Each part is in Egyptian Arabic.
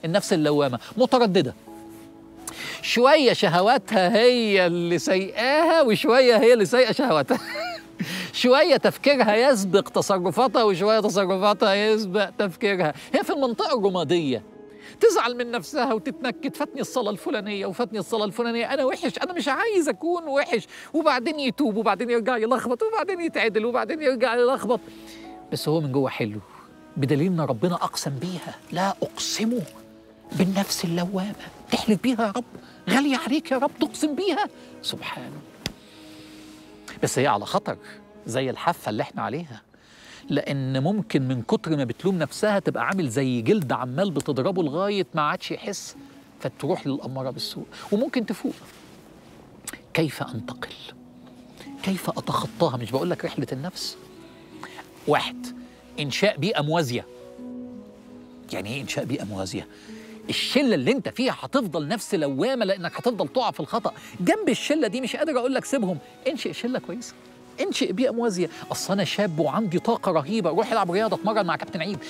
النفس اللوامه متردده شويه شهواتها هي اللي سيئاها وشويه هي اللي سيئه شهواتها شويه تفكيرها يسبق تصرفاتها وشويه تصرفاتها يسبق تفكيرها هي في المنطقه الرماديه تزعل من نفسها وتتنكد فاتني الصلاه الفلانيه وفاتني الصلاه الفلانيه انا وحش انا مش عايز اكون وحش وبعدين يتوب وبعدين يرجع يلخبط وبعدين يتعدل وبعدين يرجع يلخبط بس هو من جوه حلو بدليل ان ربنا اقسم بيها لا اقسم بالنفس اللوامه تحلف بيها يا رب غاليه عليك يا رب تقسم بيها سبحانه بس هي على خطر زي الحافه اللي احنا عليها لان ممكن من كتر ما بتلوم نفسها تبقى عامل زي جلد عمال بتضربه لغايه ما عادش يحس فتروح للاماره بالسوء وممكن تفوق كيف انتقل كيف اتخطاها مش بقول لك رحله النفس واحد انشاء بيئه موازيه يعني ايه انشاء بيئه موازيه الشله اللي انت فيها هتفضل نفس لوامه لانك هتفضل تقع في الخطا جنب الشله دي مش قادر اقول لك سيبهم انشئ شله كويسه انشئ بيئه موازيه اصل انا شاب وعندي طاقه رهيبه روح العب رياضه اتمرن مع كابتن عيد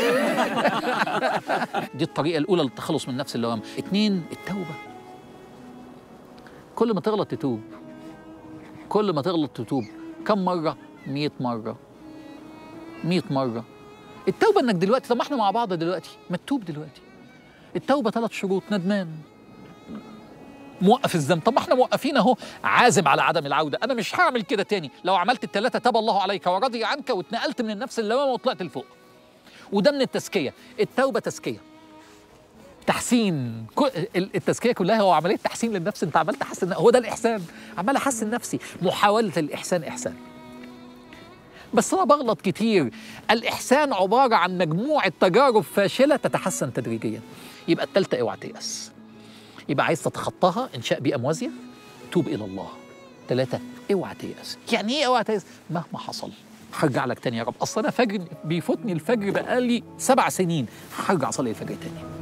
دي الطريقه الاولى للتخلص من نفس اللوامه اتنين التوبه كل ما تغلط تتوب كل ما تغلط تتوب كم مره 100 مره 100 مره التوبه انك دلوقتي طب ما احنا مع بعض دلوقتي ما تتوب دلوقتي التوبه ثلاث شروط ندمان موقف الذنب طب ما احنا موقفين اهو عازم على عدم العوده انا مش هعمل كده تاني لو عملت الثلاثه تاب الله عليك ورضي عنك واتنقلت من النفس اللوامه وطلعت لفوق وده من التزكيه التوبه تزكيه تحسين كل- ال- التزكيه كلها هو عمليه تحسين للنفس انت عمال تحسن هو ده الاحسان عمال احسن نفسي محاوله الاحسان احسان بس انا بغلط كتير الاحسان عباره عن مجموعه تجارب فاشله تتحسن تدريجيا يبقى الثالثه اوعى تيأس يبقى عايز تتخطاها انشاء بيئه موازيه توب الى الله ثلاثه اوعى تيأس يعني ايه اوعى تيأس مهما حصل هرجع لك تاني يا رب اصل انا فجر بيفوتني الفجر بقالي سبع سنين هرجع اصلي الفجر تاني